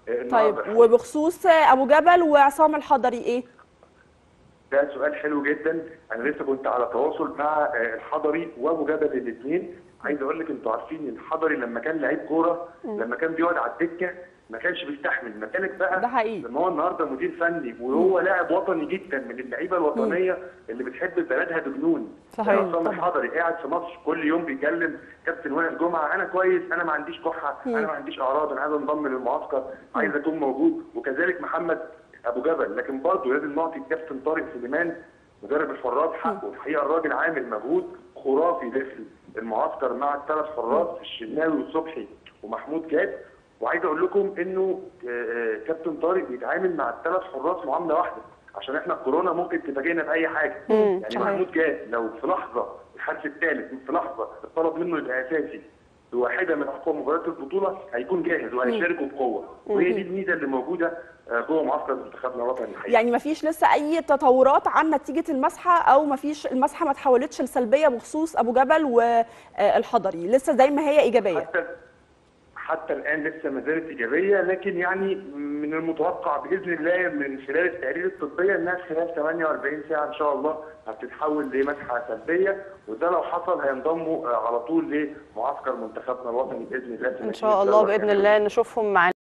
طيب النهارده وبخصوص ابو جبل وعصام الحضري ايه ده سؤال حلو جدا انا لسه كنت على تواصل مع آه، الحضري وابو جبل الاثنين عايز اقول لك انتوا عارفين الحضري لما كان لعيب كوره لما كان بيقعد على الدكه ما كانش بيستحمل ما بالك بقى ده حقيقي. لما هو النهارده مدير فني وهو لاعب وطني جدا من اللعيبه الوطنيه اللي بتحب بلدها بجنون صحيح، يعني عصام طبعا. الحضري قاعد في مصر كل يوم بيكلم كابتن وائل جمعه انا كويس انا ما عنديش كحه انا ما عنديش اعراض انا عايز انضم للمعسكر عايز اكون موجود وكذلك محمد ابو جبل لكن برضه لازم نعطي الكابتن طارق سليمان مدرب الحراس حقه الحقيقه الراجل عامل مجهود خرافي داخل المعسكر مع الثلاث حراس الشناوي والصبحي ومحمود جاد وعايز اقول لكم انه آه، آه، كابتن طارق بيتعامل مع الثلاث حراس معامله واحده عشان احنا الكورونا ممكن تفاجئنا باي حاجه يعني صحيح. محمود جاد لو في لحظه الحارس الثالث في لحظه اتطلب منه يبقى اساسي بواحده من اقوى مباريات البطوله هيكون جاهز وهيشاركوا بقوه وهي دي الميزه اللي موجوده آه، جوه معسكر منتخبنا الوطني الحقيقي يعني ما فيش لسه اي تطورات عن نتيجه المسحه او ما فيش المسحه ما تحولتش لسلبيه بخصوص ابو جبل والحضري لسه زي ما هي ايجابيه حتى حتى الان لسه ما زالت ايجابيه لكن يعني من المتوقع باذن الله من خلال التقارير الطبيه انها خلال 48 ساعه ان شاء الله هتتحول لمسحه سلبيه وده لو حصل هينضموا آه، على طول لمعسكر منتخبنا الوطني باذن الله ان شاء الله باذن الله نشوفهم معانا